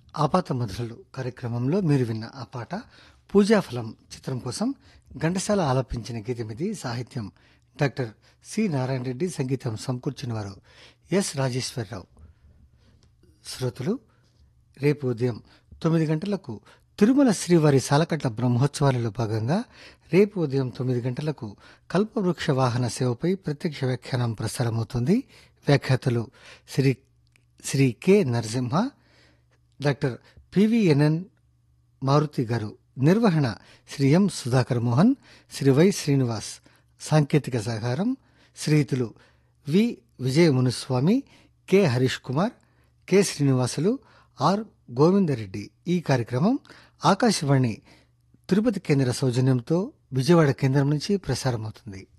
ఆపాత మధురలు కార్యక్రమంలో మీరు విన్న ఆ పాట పూజాఫలం చిత్రం కోసం ఘంటసాల ఆలపించిన గీతమిది సాహిత్యం డాక్టర్ సి నారాయణ రెడ్డి సంగీతం సమకూర్చిన వారు ఎస్ రాజేశ్వరరావు శ్రోతలు రేపు ఉదయం తొమ్మిది గంటలకు తిరుమల శ్రీవారి సాలకట్ల బ్రహ్మోత్సవాలలో భాగంగా రేపు ఉదయం తొమ్మిది గంటలకు కల్పవృక్ష వాహన సేవపై ప్రత్యక్ష వ్యాఖ్యానం ప్రసారమవుతుంది వ్యాఖ్యాతలు Shri Shri K Narasimha doctor PVNN Maruthi గారు నిర్వహణ శ్రీ ఎం సుధాకర్ మోహన్ శ్రీ వై శ్రీనివాస్ సాంకేతిక సహకారం శ్రీయుతులు V Vijaya Muniswamy K Harish Kumar K Srinivasulu R Govindareddy ఈ కార్యక్రమం ఆకాశవాణి తిరుపతి కేంద్ర సౌజన్యంతో విజయవాడ కేంద్రం నుంచి ప్రసారమవుతుంది